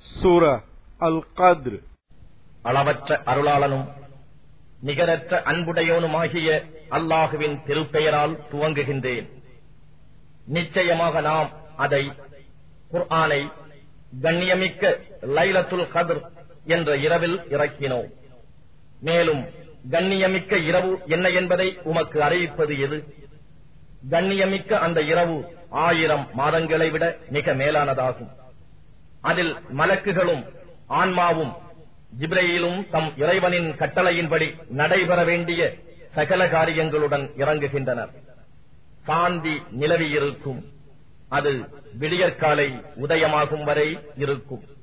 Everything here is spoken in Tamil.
சூரா அல் கத்ர் அளவற்ற அருளாளனும் நிகரற்ற அன்புடையோனுமாகிய அல்லாஹுவின் திருப்பெயரால் துவங்குகின்றேன் நிச்சயமாக நாம் அதை குர்ஆனை கண்ணியமிக்க லைலத்துல் கத்ர் என்ற இரவில் இறக்கினோம் மேலும் கண்ணியமிக்க இரவு என்ன என்பதை உமக்கு அறிவிப்பது எது கண்ணியமிக்க அந்த இரவு ஆயிரம் மாதங்களை விட மிக மேலானதாகும் அதில் மலக்குகளும் ஆன்மாவும் ஜிப்ரையிலும் தம் இறைவனின் கட்டளையின்படி நடைபெற வேண்டிய சகல காரியங்களுடன் இறங்குகின்றனர் சாந்தி நிலவியிருக்கும் அது விடியற்காலை உதயமாகும் வரை இருக்கும்